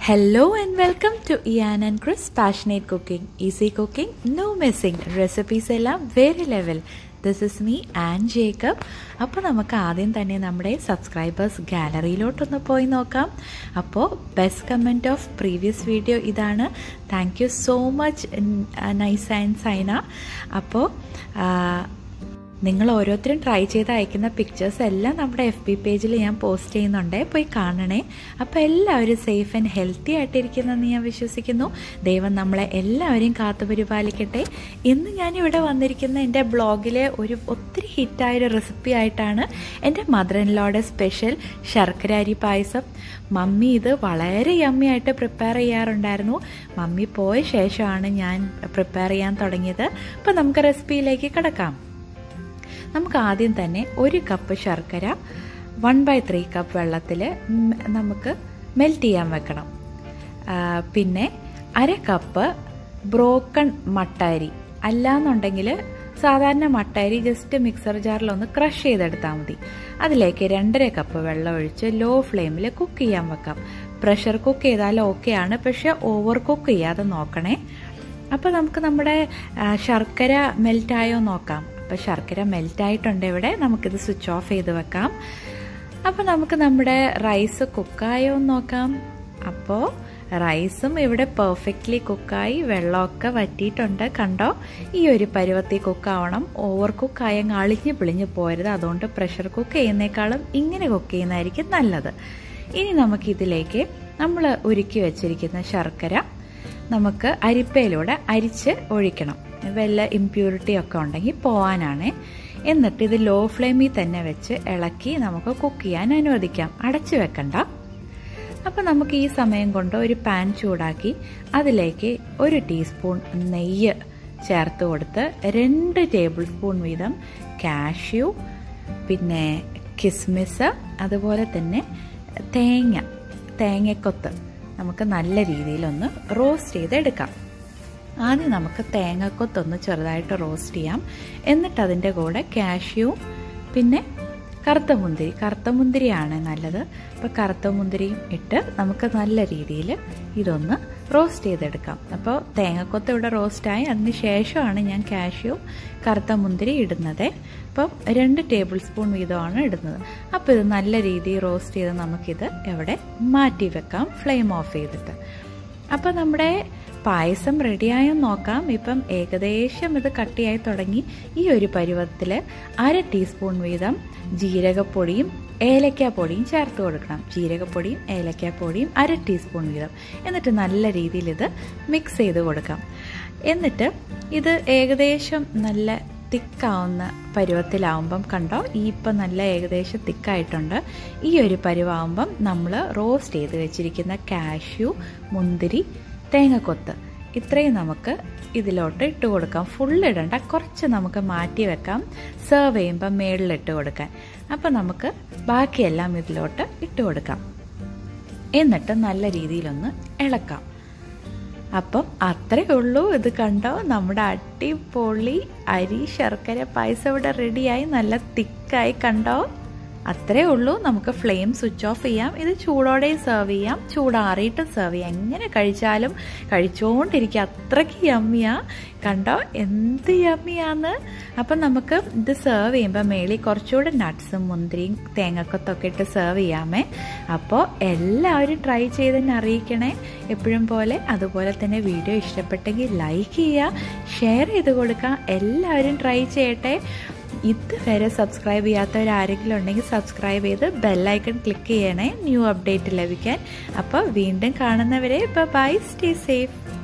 Hello and welcome to Ian and Chris Passionate Cooking. Easy cooking, no missing. Recipes എല്ലാം വേറെ level this is me and Jacob അപ്പോൾ നമുക്ക് ആദ്യം തന്നെ നമ്മുടെ സബ്സ്ക്രൈബേഴ്സ് ഗാലറിയിലോട്ടൊന്ന് പോയി നോക്കാം അപ്പോൾ best comment of previous video ഇതാണ് thank you so much nice and Saina അപ്പോൾ നിങ്ങൾ ഓരോരുത്തരും ട്രൈ ചെയ്ത് അയക്കുന്ന പിക്ചേഴ്സ് എല്ലാം നമ്മുടെ എഫ് ബി പേജിൽ ഞാൻ പോസ്റ്റ് ചെയ്യുന്നുണ്ട് പോയി കാണണേ അപ്പോൾ എല്ലാവരും സേഫ് ആൻഡ് ഹെൽത്തി ആയിട്ടിരിക്കുന്നെന്ന് ഞാൻ വിശ്വസിക്കുന്നു ദൈവം നമ്മളെ എല്ലാവരെയും കാത്തു പരിപാലിക്കട്ടെ ഇന്ന് ഞാനിവിടെ വന്നിരിക്കുന്ന എൻ്റെ ബ്ലോഗിലെ ഒരു ഒത്തിരി ഹിറ്റായൊരു റെസിപ്പി ആയിട്ടാണ് എൻ്റെ മദർ ഇൻ ലോയുടെ സ്പെഷ്യൽ ശർക്കര അരി പായസം മമ്മി ഇത് വളരെ യമ്മി ആയിട്ട് പ്രിപ്പയർ ചെയ്യാറുണ്ടായിരുന്നു മമ്മി പോയ ശേഷമാണ് ഞാൻ പ്രിപ്പയർ ചെയ്യാൻ തുടങ്ങിയത് അപ്പോൾ നമുക്ക് റെസിപ്പിയിലേക്ക് കിടക്കാം നമുക്ക് ആദ്യം തന്നെ ഒരു കപ്പ് ശർക്കര വൺ ബൈ ത്രീ കപ്പ് വെള്ളത്തിൽ നമുക്ക് മെൽറ്റ് ചെയ്യാൻ വെക്കണം പിന്നെ അര കപ്പ് ബ്രോക്കൺ മട്ടരി അല്ലാന്നുണ്ടെങ്കിൽ സാധാരണ മട്ടരി ജസ്റ്റ് മിക്സർ ജാറിലൊന്ന് ക്രഷ് ചെയ്തെടുത്താൽ മതി അതിലേക്ക് രണ്ടര കപ്പ് വെള്ളം ഒഴിച്ച് ലോ ഫ്ലെയിമിൽ കുക്ക് ചെയ്യാൻ വെക്കാം പ്രഷർ കുക്ക് ചെയ്താൽ ഓക്കെയാണ് പക്ഷെ ഓവർ കുക്ക് ചെയ്യാതെ നോക്കണേ അപ്പോൾ നമുക്ക് നമ്മുടെ ശർക്കര മെൽറ്റായോ നോക്കാം അപ്പോൾ ശർക്കര മെൽറ്റായിട്ടുണ്ട് ഇവിടെ നമുക്കിത് സ്വിച്ച് ഓഫ് ചെയ്ത് വെക്കാം അപ്പോൾ നമുക്ക് നമ്മുടെ റൈസ് കുക്കായോ എന്ന് നോക്കാം അപ്പോൾ റൈസും ഇവിടെ പെർഫെക്റ്റ്ലി കുക്കായി വെള്ളമൊക്കെ വറ്റിയിട്ടുണ്ട് കണ്ടോ ഈ ഒരു പരുവത്തിൽ കുക്കാവണം ഓവർ കുക്കായ അളിഞ്ഞ് പിളിഞ്ഞ് പോരുത് അതുകൊണ്ട് പ്രഷർ കുക്ക് ചെയ്യുന്നേക്കാളും ഇങ്ങനെ കുക്ക് ചെയ്യുന്നതായിരിക്കും നല്ലത് ഇനി നമുക്കിതിലേക്ക് നമ്മൾ ഉരുക്കി വെച്ചിരിക്കുന്ന ശർക്കര നമുക്ക് അരിപ്പയിലൂടെ അരിച്ച് ഒഴിക്കണം വല്ല ഇമ്പ്യൂരിറ്റി ഒക്കെ ഉണ്ടെങ്കിൽ പോകാനാണ് എന്നിട്ട് ഇത് ലോ ഫ്ലെയിമിൽ തന്നെ വെച്ച് ഇളക്കി നമുക്ക് കുക്ക് ചെയ്യാൻ അനുവദിക്കാം അടച്ചു വെക്കണ്ട അപ്പോൾ നമുക്ക് ഈ സമയം കൊണ്ട് ഒരു പാൻ ചൂടാക്കി അതിലേക്ക് ഒരു ടീസ്പൂൺ നെയ്യ് ചേർത്ത് കൊടുത്ത് രണ്ട് ടേബിൾ സ്പൂൺ വീതം കാഷ്യൂ പിന്നെ കിസ്മിസ് അതുപോലെ തന്നെ തേങ്ങ തേങ്ങക്കൊത്ത് നമുക്ക് നല്ല രീതിയിലൊന്ന് റോസ്റ്റ് ചെയ്തെടുക്കാം ആദ്യം നമുക്ക് തേങ്ങക്കൊത്തൊന്ന് ചെറുതായിട്ട് റോസ്റ്റ് ചെയ്യാം എന്നിട്ട് അതിൻ്റെ കൂടെ കാഷ്യൂവും പിന്നെ കറുത്ത മുന്തിരി കറുത്ത മുന്തിരിയാണ് നല്ലത് അപ്പോൾ കറുത്ത മുന്തിരിയും ഇട്ട് നമുക്ക് നല്ല രീതിയിൽ ഇതൊന്ന് റോസ്റ്റ് ചെയ്തെടുക്കാം അപ്പോൾ തേങ്ങക്കൊത്ത് ഇവിടെ റോസ്റ്റായി അതിന് ശേഷമാണ് ഞാൻ കാഷ്യൂ കറുത്ത മുന്തിരി ഇടുന്നത് അപ്പം രണ്ട് ടേബിൾ സ്പൂൺ വീതമാണ് ഇടുന്നത് അപ്പോൾ ഇത് നല്ല രീതിയിൽ റോസ്റ്റ് ചെയ്ത് നമുക്കിത് എവിടെ മാറ്റി വെക്കാം ഫ്ലെയിം ഓഫ് ചെയ്തിട്ട് അപ്പോൾ നമ്മുടെ പായസം റെഡിയായോ നോക്കാം ഇപ്പം ഏകദേശം ഇത് കട്ടിയായി തുടങ്ങി ഈ ഒരു പരുവത്തിൽ അര ടീസ്പൂൺ വീതം ജീരകപ്പൊടിയും ഏലക്കാപ്പൊടിയും ചേർത്ത് കൊടുക്കണം ജീരകപ്പൊടിയും ഏലക്കാപ്പൊടിയും അര ടീസ്പൂൺ വീതം എന്നിട്ട് നല്ല രീതിയിൽ ഇത് മിക്സ് ചെയ്ത് കൊടുക്കാം എന്നിട്ട് ഇത് ഏകദേശം നല്ല തിക്കാവുന്ന പരുവത്തിലാവുമ്പം കണ്ടോ ഈ ഇപ്പം നല്ല ഏകദേശം തിക്കായിട്ടുണ്ട് ഈ ഒരു പരുവാകുമ്പം നമ്മൾ റോസ്റ്റ് ചെയ്ത് വെച്ചിരിക്കുന്ന കാഷ്യൂ മുന്തിരി തേങ്ങക്കൊത്ത് ഇത്രയും നമുക്ക് ഇതിലോട്ട് ഇട്ട് കൊടുക്കാം ഫുൾ ഇടണ്ട കുറച്ച് നമുക്ക് മാറ്റി വെക്കാം സെർവ് ചെയ്യുമ്പോൾ മേളിലിട്ട് കൊടുക്കാൻ അപ്പം നമുക്ക് ബാക്കിയെല്ലാം ഇതിലോട്ട് ഇട്ട് കൊടുക്കാം എന്നിട്ട് നല്ല രീതിയിലൊന്ന് ഇളക്കാം അപ്പം അത്രേ ഉള്ളൂ ഇത് കണ്ടോ നമ്മുടെ അടിപൊളി അരി ശർക്കര പായസം ഇവിടെ റെഡിയായി നല്ല തിക്കായി കണ്ടോ അത്രേ ഉള്ളൂ നമുക്ക് ഫ്ലെയിം സ്വിച്ച് ഓഫ് ചെയ്യാം ഇത് ചൂടോടെ സെർവ് ചെയ്യാം ചൂടാറിയിട്ട് സെർവ് ചെയ്യാം എങ്ങനെ കഴിച്ചാലും കഴിച്ചുകൊണ്ടിരിക്കുക അത്രയ്ക്ക് യമ്മിയാ കണ്ടോ എന്ത് യമ്മിയാന്ന് അപ്പം നമുക്ക് ഇത് സെർവ് ചെയ്യുമ്പോൾ മേളിൽ കുറച്ചുകൂടെ നട്ട്സും മുന്തിരിയും തേങ്ങക്കൊത്തൊക്കെ ഇട്ട് സെർവ് ചെയ്യാമേ അപ്പോൾ എല്ലാവരും ട്രൈ ചെയ്തെന്നെ അറിയിക്കണേ എപ്പോഴും പോലെ അതുപോലെ തന്നെ വീഡിയോ ഇഷ്ടപ്പെട്ടെങ്കിൽ ലൈക്ക് ചെയ്യുക ഷെയർ ചെയ്ത് കൊടുക്കുക എല്ലാവരും ട്രൈ ചെയ്യട്ടെ ഇതുവരെ സബ്സ്ക്രൈബ് ചെയ്യാത്തവരാരെങ്കിലും ഉണ്ടെങ്കിൽ സബ്സ്ക്രൈബ് ചെയ്ത് ബെല്ലൈക്കൺ ക്ലിക്ക് ചെയ്യണേ ന്യൂ അപ്ഡേറ്റ് ലഭിക്കാൻ അപ്പോൾ വീണ്ടും കാണുന്നവരെ ബൈ സ്റ്റേ സേഫ്